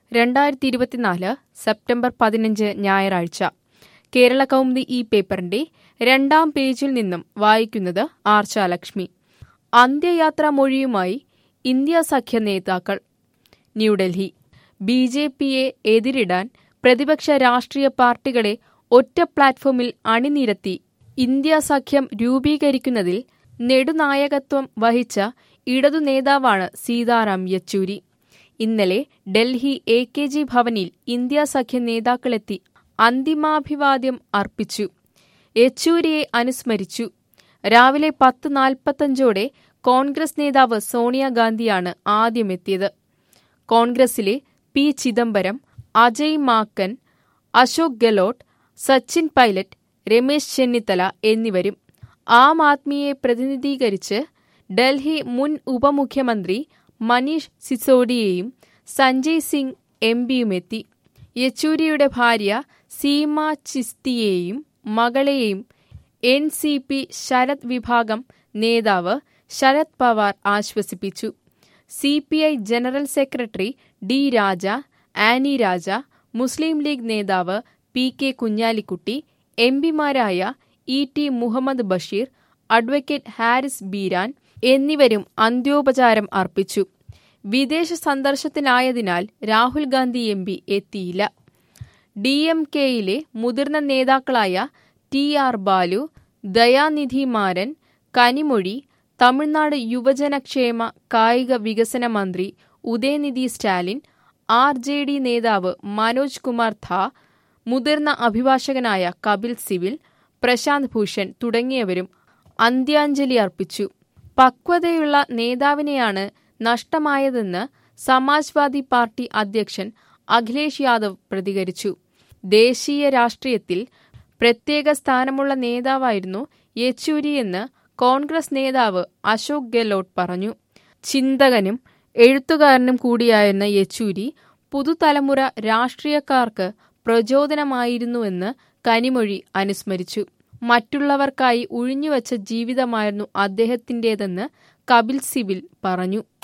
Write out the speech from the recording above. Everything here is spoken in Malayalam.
രണ്ടായിരത്തി ഇരുപത്തിനാല് സെപ്റ്റംബർ പതിനഞ്ച് ഞായറാഴ്ച കേരള കൗമുദി ഈ പേപ്പറിന്റെ രണ്ടാം പേജിൽ നിന്നും വായിക്കുന്നത് ആർച്ചാലക്ഷ്മി അന്ത്യയാത്രാ മൊഴിയുമായി ഇന്ത്യ സഖ്യ നേതാക്കൾ ന്യൂഡൽഹി ബി ജെ പിയെ എതിരിടാൻ പ്രതിപക്ഷ രാഷ്ട്രീയ പാർട്ടികളെ ഒറ്റ പ്ലാറ്റ്ഫോമിൽ അണിനിരത്തി ഇന്ത്യ സഖ്യം രൂപീകരിക്കുന്നതിൽ നെടുനായകത്വം വഹിച്ച ഇടതു നേതാവാണ് സീതാറാം യെച്ചൂരി ഇന്നലെ ഡൽഹി എ കെ ജി ഭവനിൽ ഇന്ത്യ സഖ്യ നേതാക്കളെത്തി അന്തിമാഭിവാദ്യം അർപ്പിച്ചു യെച്ചൂരിയെ അനുസ്മരിച്ചു രാവിലെ പത്ത് നാൽപ്പത്തഞ്ചോടെ കോൺഗ്രസ് നേതാവ് സോണിയാഗാന്ധിയാണ് ആദ്യമെത്തിയത് കോൺഗ്രസിലെ പി ചിദംബരം അജയ് മാക്കൻ അശോക് ഗെലോട്ട് സച്ചിൻ പൈലറ്റ് രമേശ് ചെന്നിത്തല എന്നിവരും ആം ആദ്മിയെ പ്രതിനിധീകരിച്ച് ഡൽഹി മുൻ ഉപമുഖ്യമന്ത്രി മനീഷ് സിസോഡിയയും സഞ്ജയ് സിംഗ് എം പിയുമെത്തി യെച്ചൂരിയുടെ ഭാര്യ സീമ ചിസ്തിയെയും മകളെയും എൻ സി പി ശരത് വിഭാഗം നേതാവ് ശരത് പവാർ ആശ്വസിപ്പിച്ചു C P I general secretary D Raja Annie Raja Muslim League നേതാവ് പി കെ കുഞ്ഞാലിക്കുട്ടി എം പിമാരായ E T Muhammed Basheer advocate Haris Beeran എന്നിവരും അന്ത്യോപചാരം അർപ്പിച്ചു വിദേശ സന്ദർശനത്തിനായതിനാൽ രാഹുൽ ഗാന്ധി എം പി എത്തിയില്ല ഡി എം കെയിലെ മുതിർന്ന നേതാക്കളായ ടി ആർ ബാലു ദയാനിധി മാരൻ കനിമൊഴി തമിഴ്നാട് യുവജനക്ഷേമ കായിക വികസന മന്ത്രി Udhayanidhi Stalin R J D നേതാവ് മനോജ് കുമാർ ധാ മുതിർന്ന അഭിഭാഷകനായ കപിൽ സിവിൽ പ്രശാന്ത് ഭൂഷൺ തുടങ്ങിയവരും അന്ത്യാഞ്ജലി അർപ്പിച്ചു പക്വതയുള്ള നേതാവിനെയാണ് നഷ്ടമായതെന്ന് സമാജ്വാദി പാർട്ടി അധ്യക്ഷൻ അഖിലേഷ് യാദവ് പ്രതികരിച്ചു ദേശീയ രാഷ്ട്രീയത്തിൽ പ്രത്യേക സ്ഥാനമുള്ള നേതാവായിരുന്നു യെച്ചൂരിയെന്ന് കോൺഗ്രസ് നേതാവ് അശോക് ഗെലോട്ട് പറഞ്ഞു ചിന്തകനും എഴുത്തുകാരനും കൂടിയായിരുന്ന യെച്ചൂരി പുതുതലമുറ രാഷ്ട്രീയക്കാർക്ക് പ്രചോദനമായിരുന്നുവെന്ന് കനിമൊഴി അനുസ്മരിച്ചു മറ്റുള്ളവർക്കായി ഉഴിഞ്ഞുവച്ച ജീവിതമായിരുന്നു അദ്ദേഹത്തിന്റേതെന്ന് കപിൽ സിബിൽ പറഞ്ഞു